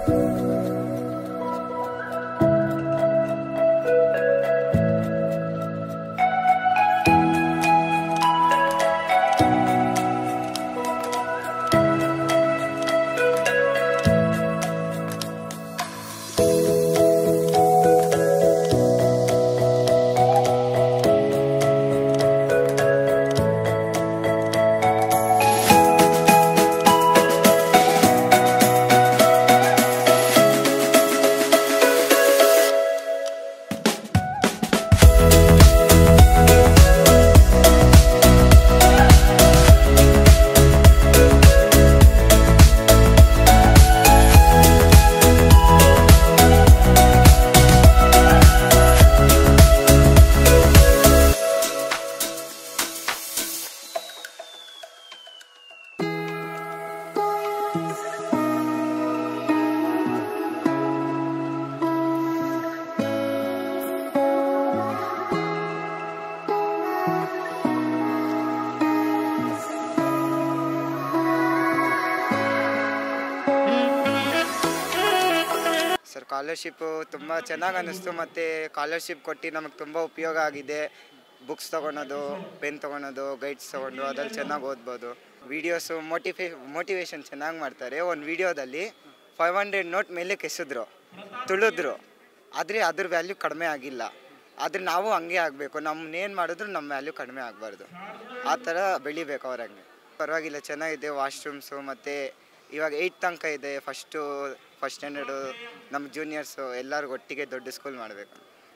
sir scholarship ತುಂಬ ಚೆನ್ನಾಗಿ ಅನ್ನಿಸ್ತು ಮತ್ತು ಸ್ಕಾಲರ್ಶಿಪ್ ಕೊಟ್ಟು ನಮಗೆ ತುಂಬ ಉಪಯೋಗ ಆಗಿದೆ ಬುಕ್ಸ್ ತೊಗೊಳೋದು ಪೆನ್ ತೊಗೊಳೋದು ಗೈಡ್ಸ್ ತೊಗೊಂಡು ಅದ್ರಲ್ಲಿ ಚೆನ್ನಾಗಿ ಓದ್ಬೋದು ವೀಡಿಯೋಸು ಮೋಟಿಫೇ ಮೋಟಿವೇಶನ್ ಚೆನ್ನಾಗಿ ಮಾಡ್ತಾರೆ ಒಂದು ವೀಡಿಯೋದಲ್ಲಿ ಫೈವ್ ಹಂಡ್ರೆಡ್ ನೋಟ್ ಮೇಲೆ ಕೆಸಿದ್ರು ತುಳಿದ್ರು ಆದರೆ ಅದ್ರ ವ್ಯಾಲ್ಯೂ ಕಡಿಮೆ ಆಗಿಲ್ಲ ಆದರೆ ನಾವು ಹಂಗೆ ಆಗಬೇಕು ನಮ್ಮನ್ನೇನು ಮಾಡಿದ್ರು ನಮ್ಮ ವ್ಯಾಲ್ಯೂ ಕಡಿಮೆ ಆಗಬಾರ್ದು ಆ ಥರ ಬೆಳಿಬೇಕು ಅವ್ರ ಹಂಗೆ ಪರವಾಗಿಲ್ಲ ಚೆನ್ನಾಗಿದೆ ವಾಶ್ರೂಮ್ಸು ಮತ್ತು ಇವಾಗ ಏಯ್ಟ್ ತನಕ ಇದೆ ಫಸ್ಟು ಫಸ್ಟ್ ಸ್ಟ್ಯಾಂಡರ್ಡು ನಮ್ಮ ಜೂನಿಯರ್ಸು ಎಲ್ಲರಿಗೂ ಒಟ್ಟಿಗೆ ದೊಡ್ಡ ಸ್ಕೂಲ್ ಮಾಡಬೇಕು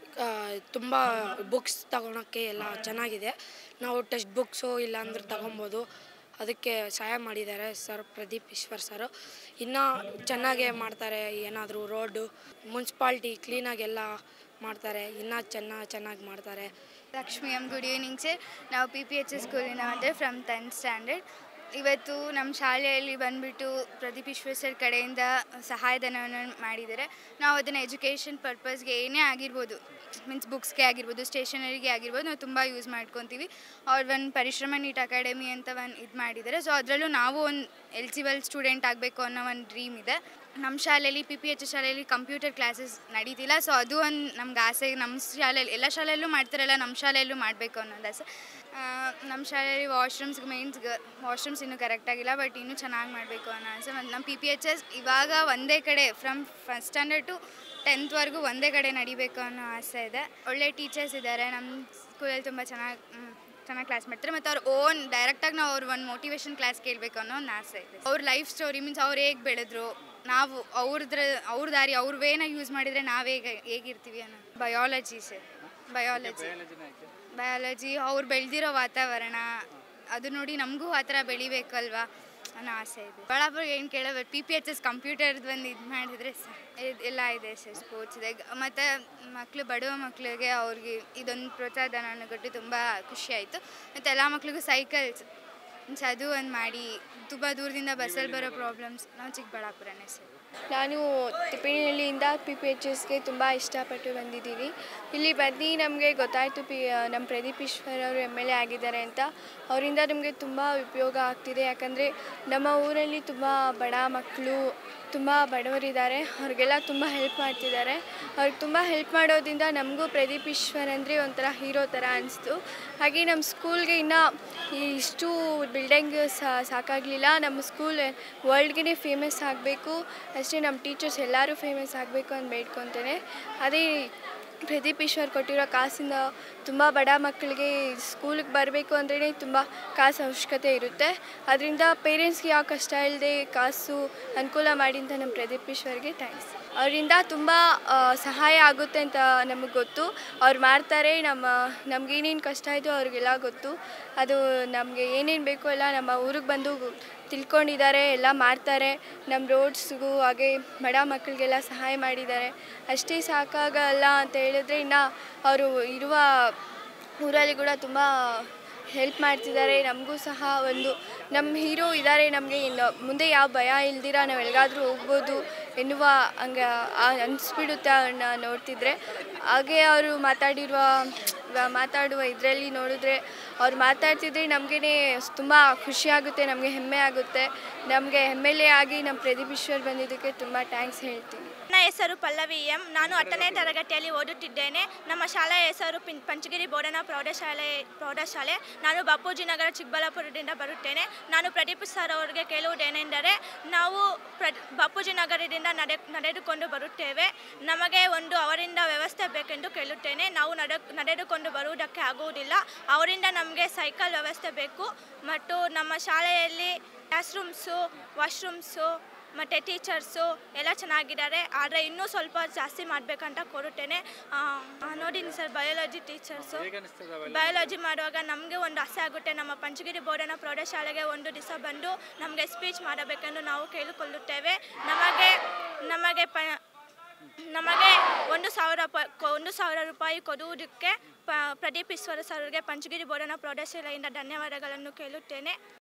ತುಂಬ ಬುಕ್ಸ್ ತಗೊಳಕ್ಕೆ ಎಲ್ಲ ಚೆನ್ನಾಗಿದೆ ನಾವು ಟೆಕ್ಸ್ಟ್ ಬುಕ್ಸು ಇಲ್ಲಾಂದ್ರೆ ತಗೊಬೋದು ಅದಕ್ಕೆ ಸಹಾಯ ಮಾಡಿದ್ದಾರೆ ಸರ್ ಪ್ರದೀಪ್ ಈಶ್ವರ್ ಸರು ಇನ್ನೂ ಚೆನ್ನಾಗೇ ಮಾಡ್ತಾರೆ ಏನಾದರೂ ರೋಡು ಮುನ್ಸಿಪಾಲ್ಟಿ ಕ್ಲೀನಾಗೆಲ್ಲ ಮಾಡ್ತಾರೆ ಇನ್ನೂ ಚೆನ್ನಾಗಿ ಚೆನ್ನಾಗಿ ಮಾಡ್ತಾರೆ Lakshmi M good evening sir ನಾವು ಪಿ ಪಿ ಎಚ್ ಎಸ್ ಸ್ಕೂಲಿನ ಅಂದರೆ ಫ್ರಮ್ ಟೆಂತ್ ಸ್ಟ್ಯಾಂಡರ್ಡ್ ಇವತ್ತು ನಮ್ಮ ಶಾಲೆಯಲ್ಲಿ ಬಂದುಬಿಟ್ಟು ಪ್ರದೀಪ್ ಈಶ್ವರ್ ಸರ್ ಕಡೆಯಿಂದ ಸಹಾಯಧನವನ್ನು ಮಾಡಿದ್ದಾರೆ ನಾವು ಅದನ್ನು ಎಜುಕೇಷನ್ ಪರ್ಪಸ್ಗೆ ಏನೇ ಆಗಿರ್ಬೋದು ಮೀನ್ಸ್ ಬುಕ್ಸ್ಗೆ ಆಗಿರ್ಬೋದು ಸ್ಟೇಷನರಿಗೆ ಆಗಿರ್ಬೋದು ನಾವು ತುಂಬ ಯೂಸ್ ಮಾಡ್ಕೊತೀವಿ ಅವ್ರು ಒಂದು ಪರಿಶ್ರಮ ನೀಟ್ ಅಕಾಡೆಮಿ ಅಂತ ಒಂದು ಇದು ಮಾಡಿದ್ದಾರೆ ಸೊ ಅದರಲ್ಲೂ ನಾವು ಒಂದು ಎಲಿಜಿಬಲ್ ಸ್ಟೂಡೆಂಟ್ ಆಗಬೇಕು ಅನ್ನೋ ಒಂದು ಡ್ರೀಮ್ ಇದೆ ನಮ್ಮ ಶಾಲೆಯಲ್ಲಿ ಪಿ ಪಿ ಎಚ್ ಶಾಲೆಯಲ್ಲಿ ಕಂಪ್ಯೂಟರ್ ಕ್ಲಾಸಸ್ ನಡೀತಿಲ್ಲ ಸೊ ಅದು ಒಂದು ನಮ್ಗೆ ಆಸೆ ನಮ್ಮ ಶಾಲೆಯಲ್ಲಿ ಎಲ್ಲ ಶಾಲೆಯಲ್ಲೂ ಮಾಡ್ತಾರಲ್ಲ ನಮ್ಮ ಶಾಲೆಯಲ್ಲೂ ಮಾಡಬೇಕು ಅನ್ನೋದು ಆಸೆ ಆ, ನಮ್ಮ ಶಾಲೆಯಲ್ಲಿ ವಾಶ್ರೂಮ್ಸ್ ಮೀನ್ಸ್ ವಾಶ್ರೂಮ್ಸ್ ಇನ್ನೂ ಕರೆಕ್ಟಾಗಿಲ್ಲ ಬಟ್ ಇನ್ನೂ ಚೆನ್ನಾಗಿ ಮಾಡಬೇಕು ಅನ್ನೋ ಆಸೆ ಮತ್ತು ನಮ್ಮ ಪಿ ಪಿ ಎಚ್ ಎಸ್ ಇವಾಗ ಒಂದೇ ಕಡೆ ಫ್ರಮ್ ಫಸ್ಟ್ ಸ್ಟ್ಯಾಂಡರ್ಡ್ ಟು ಟೆಂತ್ವರೆಗೂ ಒಂದೇ ಕಡೆ ನಡಿಬೇಕು ಅನ್ನೋ ಆಸೆ ಇದೆ ಒಳ್ಳೆ ಟೀಚರ್ಸ್ ಇದ್ದಾರೆ ನಮ್ಮ ಸ್ಕೂಲಲ್ಲಿ ತುಂಬ ಚೆನ್ನಾಗಿ ಚೆನ್ನಾಗಿ ಕ್ಲಾಸ್ ಮಾಡ್ತಾರೆ ಮತ್ತು ಅವ್ರು ಓನ್ ಡೈರೆಕ್ಟಾಗಿ ನಾವು ಅವ್ರು ಒಂದು ಮೋಟಿವೇಶನ್ ಕ್ಲಾಸ್ ಕೇಳಬೇಕು ಅನ್ನೋ ಒಂದು ಆಸೆ ಇದೆ ಅವ್ರ ಲೈಫ್ ಸ್ಟೋರಿ ಮೀನ್ಸ್ ಅವ್ರು ಹೇಗೆ ಬೆಳೆದ್ರು ನಾವು ಅವ್ರದ್ರ ಅವ್ರ ದಾರಿ ಅವ್ರ ವೇನ ಯೂಸ್ ಮಾಡಿದರೆ ನಾವು ಹೇಗೆ ಹೇಗಿರ್ತೀವಿ ಅನ್ನೋ ಬಯಾಲಜಿ ಸರ್ ಬಯಾಲಜಿ ಬಯಾಲಜಿ ಅವ್ರು ಬೆಳೆದಿರೋ ವಾತಾವರಣ ಅದು ನೋಡಿ ನಮಗೂ ಆ ಥರ ಬೆಳಿಬೇಕಲ್ವಾ ಅನ್ನೋ ಆಸೆ ಇದೆ ಬಳ್ಳಾಪುರ ಏನು ಕೇಳೋದು ಪಿ ಪಿ ಎಚ್ ಎಸ್ ಕಂಪ್ಯೂಟರ್ದು ಒಂದು ಇದು ಮಾಡಿದರೆ ಸ- ಇದ್- ಎಲ್ಲ ಇದೆ ಸರ್ ಸ್ಪೋರ್ಟ್ಸ್ ಇದೆ ಮತ್ತು ಮಕ್ಕಳು ಬಡವ ಮಕ್ಕಳಿಗೆ ಅವ್ರಿಗೆ ಇದೊಂದು ಪ್ರೋತ್ಸಾಹಧನವನ್ನು ಕೊಟ್ಟು ತುಂಬ ಖುಷಿ ಆಯಿತು ಮತ್ತು ಎಲ್ಲ ಮಕ್ಳಿಗೂ ಸೈಕಲ್ಸ್ ಮೀನ್ಸ್ ಅದು ಒಂದು ಮಾಡಿ ತುಂಬ ದೂರದಿಂದ ಬಸ್ಸಲ್ಲಿ ಬರೋ ಪ್ರಾಬ್ಲಮ್ಸ್ ನಾವು ಚಿಕ್ಕಬಳ್ಳಾಪುರನೇ ಸರ್ ನಾನು ತಿಪ್ಪೇಣಿಹಳ್ಳಿಯಿಂದ ಪಿ ಪಿ ಎಚ್ ಎಸ್ಗೆ ತುಂಬ ಇಷ್ಟಪಟ್ಟು ಬಂದಿದ್ದೀವಿ ಇಲ್ಲಿ ಬಂದು ನಮಗೆ ಗೊತ್ತಾಯಿತು ಪಿ ನಮ್ಮ ಪ್ರದೀಪ್ ಈಶ್ವರ್ ಅವರು ಎಮ್ ಎಲ್ ಎ ಆಗಿದ್ದಾರೆ ಅಂತ ಅವರಿಂದ ನಮಗೆ ತುಂಬ ಉಪಯೋಗ ಆಗ್ತಿದೆ ಯಾಕಂದರೆ ನಮ್ಮ ಊರಲ್ಲಿ ತುಂಬ ಬಡ ಮಕ್ಕಳು ತುಂಬ ಬಡವರಿದ್ದಾರೆ ಅವ್ರಿಗೆಲ್ಲ ತುಂಬ ಹೆಲ್ಪ್ ಮಾಡ್ತಿದ್ದಾರೆ ಅವ್ರಿಗೆ ತುಂಬ ಹೆಲ್ಪ್ ಮಾಡೋದ್ರಿಂದ ನಮಗೂ ಪ್ರದೀಪ್ ಈಶ್ವರ್ ಅಂದರೆ ಒಂಥರ ಹೀರೋ ಥರ ಅನಿಸ್ತು ಹಾಗೆ ನಮ್ಮ ಸ್ಕೂಲ್ಗೆ ಇನ್ನು ಇಷ್ಟು ಬಿಲ್ಡಿಂಗ್ ಸಾಕಾಗಲಿಲ್ಲ ನಮ್ಮ ಸ್ಕೂಲ್ ವರ್ಲ್ಡ್ಗೆ ಫೇಮಸ್ ಆಗಬೇಕು ಅಷ್ಟೇ ನಮ್ಮ ಟೀಚರ್ಸ್ ಎಲ್ಲರೂ ಫೇಮಸ್ ಆಗಬೇಕು ಅಂತ ಬೇಡ್ಕೊತೇನೆ ಅದೇ ಪ್ರದೀಪ್ ಈಶ್ವರ್ ಕೊಟ್ಟಿರೋ ಕಾಸಿಂದ ತುಂಬ ಬಡ ಮಕ್ಕಳಿಗೆ ಸ್ಕೂಲಿಗೆ ಬರಬೇಕು ಅಂದ್ರೇ ತುಂಬ ಕಾಸು ಅವಶ್ಯಕತೆ ಇರುತ್ತೆ ಅದರಿಂದ ಪೇರೆಂಟ್ಸ್ಗೆ ಯಾವ ಕಷ್ಟ ಇಲ್ಲದೆ ಕಾಸು ಅನುಕೂಲ ಮಾಡಿ ಅಂತ ನಮ್ಮ ಪ್ರದೀಪ್ ಈಶ್ವರ್ಗೆ ಥ್ಯಾಂಕ್ಸ್ ಅವರಿಂದ ತುಂಬ ಆ, ಸಹಾಯ ಆಗುತ್ತೆ ಅಂತ ನಮಗೆ ಗೊತ್ತು ಅವ್ರು ಮಾಡ್ತಾರೆ ನಮ್ಮ ನಮಗೇನೇನು ಕಷ್ಟ ಇದೆಯೋ ಅವ್ರಿಗೆಲ್ಲ ಗೊತ್ತು ಅದು ನಮಗೆ ಏನೇನು ಬೇಕೋ ಎಲ್ಲ ನಮ್ಮ ಊರಿಗೆ ಬಂದು ತಿಳ್ಕೊಂಡಿದ್ದಾರೆ ಎಲ್ಲ ಮಾಡ್ತಾರೆ ನಮ್ಮ ರೋಡ್ಸ್ಗೂ ಹಾಗೆ ಬಡ ಮಕ್ಕಳಿಗೆಲ್ಲ ಸಹಾಯ ಮಾಡಿದ್ದಾರೆ ಅಷ್ಟೇ ಸಾಕಾಗಲ್ಲ ಅಂತ ಹೇಳಿದ್ರೆ ಇನ್ನು ಅವರು ಇರುವ ಊರಲ್ಲಿ ಕೂಡ ತುಂಬ ಹೆಲ್ಪ್ ಮಾಡ್ತಿದ್ದಾರೆ ನಮಗೂ ಸಹ ಒಂದು ನಮ್ಮ ಹೀರೋ ಇದ್ದಾರೆ ನಮಗೆ ಇನ್ನು ಮುಂದೆ ಯಾವ ಭಯ ಇಲ್ದಿರ ನಾವು ಎಲ್ಲಿಗಾದ್ರೂ ಹೋಗ್ಬೋದು ಎನ್ನುವ ಹಂಗೆ ಅನಿಸ್ಬಿಡುತ್ತೆ ಅವ್ರನ್ನ ನೋಡ್ತಿದ್ರೆ ಹಾಗೆ ಅವರು ಮಾತಾಡಿರುವ ಇವಾಗ ಮಾತಾಡುವ ಇದರಲ್ಲಿ ನೋಡಿದ್ರೆ ಅವ್ರು ಮಾತಾಡ್ತಿದ್ರೆ ನಮಗೇ ತುಂಬ ಖುಷಿಯಾಗುತ್ತೆ ನಮಗೆ ಹೆಮ್ಮೆ ಆಗುತ್ತೆ ನಮಗೆ ಎಮ್ ಎಲ್ ಎ ಆಗಿ ನಮ್ಮ ಪ್ರದೀಪ್ ಈಶ್ವರ್ ಬಂದಿದ್ದಕ್ಕೆ ತುಂಬ ಥ್ಯಾಂಕ್ಸ್ ಹೇಳ್ತೀನಿ ನನ್ನ ಹೆಸರು ಪಲ್ಲವಿ ಎಂ ನಾನು ಹತ್ತನೇ ತರಗತಿಯಲ್ಲಿ ಓದುತ್ತಿದ್ದೇನೆ ನಮ್ಮ ಶಾಲೆಯ ಹೆಸರು ಪಿನ್ ಪಂಚಗಿರಿ ಬೋಧನಾ ಪ್ರೌಢಶಾಲೆ ಪ್ರೌಢಶಾಲೆ ನಾನು ಬಾಪೂಜಿ ನಗರ ಚಿಕ್ಕಬಳ್ಳಾಪುರದಿಂದ ಬರುತ್ತೇನೆ ನಾನು ಪ್ರದೀಪ್ ಸರ್ ಅವರಿಗೆ ಕೇಳುವುದೇನೆಂದರೆ ನಾವು ಪ್ರ ಬಾಪೂಜಿ ನಗರದಿಂದ ನಡೆ ನಡೆದುಕೊಂಡು ಬರುತ್ತೇವೆ ನಮಗೆ ಒಂದು ಅವರಿಂದ ವ್ಯವಸ್ಥೆ ಬೇಕೆಂದು ಕೇಳುತ್ತೇನೆ ನಾವು ನಡೆ ನಡೆದುಕೊಂಡು ಬರುವುದಕ್ಕೆ ಆಗುವುದಿಲ್ಲ ಅವರಿಂದ ನಮಗೆ ಸೈಕಲ್ ವ್ಯವಸ್ಥೆ ಬೇಕು ಮತ್ತು ನಮ್ಮ ಶಾಲೆಯಲ್ಲಿ ಕ್ಲಾಸ್ ರೂಮ್ಸು ವಾಶ್ರೂಮ್ಸು ಮತ್ತು ಟೀಚರ್ಸು ಎಲ್ಲ ಚೆನ್ನಾಗಿದ್ದಾರೆ ಆದರೆ ಇನ್ನೂ ಸ್ವಲ್ಪ ಜಾಸ್ತಿ ಮಾಡಬೇಕಂತ ಕೋರುತ್ತೇನೆ ಆ, ಆ, ನೋಡಿ ಸರ್ ಬಯಾಲಜಿ ಟೀಚರ್ಸು ಬಯಾಲಜಿ ಮಾಡುವಾಗ ನಮಗೆ ಒಂದು ಆಸೆ ಆಗುತ್ತೆ ನಮ್ಮ ಪಂಚಗಿರಿ ಬೋರ್ಡನ ಪ್ರೌಢಶಾಲೆಗೆ ಒಂದು ದಿವಸ ಬಂದು ನಮಗೆ ಸ್ಪೀಚ್ ಮಾಡಬೇಕೆಂದು ನಾವು ಕೇಳಿಕೊಳ್ಳುತ್ತೇವೆ ನಮಗೆ ನಮಗೆ ಪ ನಮಗೆ ಒಂದು ಸಾವಿರ ರೂಪಾಯಿ ಒಂದು ಸಾವಿರ ರೂಪಾಯಿ ಕೊಡುವುದಕ್ಕೆ ಪ ಪ್ರದೀಪ್ ಈಶ್ವರ ಸರ್ಗೆ ಪಂಚಗಿರಿ ಬೋರ್ಡನ ಪ್ರೌಢಶಾಲೆಯಿಂದ ಧನ್ಯವಾದಗಳನ್ನು ಕೇಳುತ್ತೇನೆ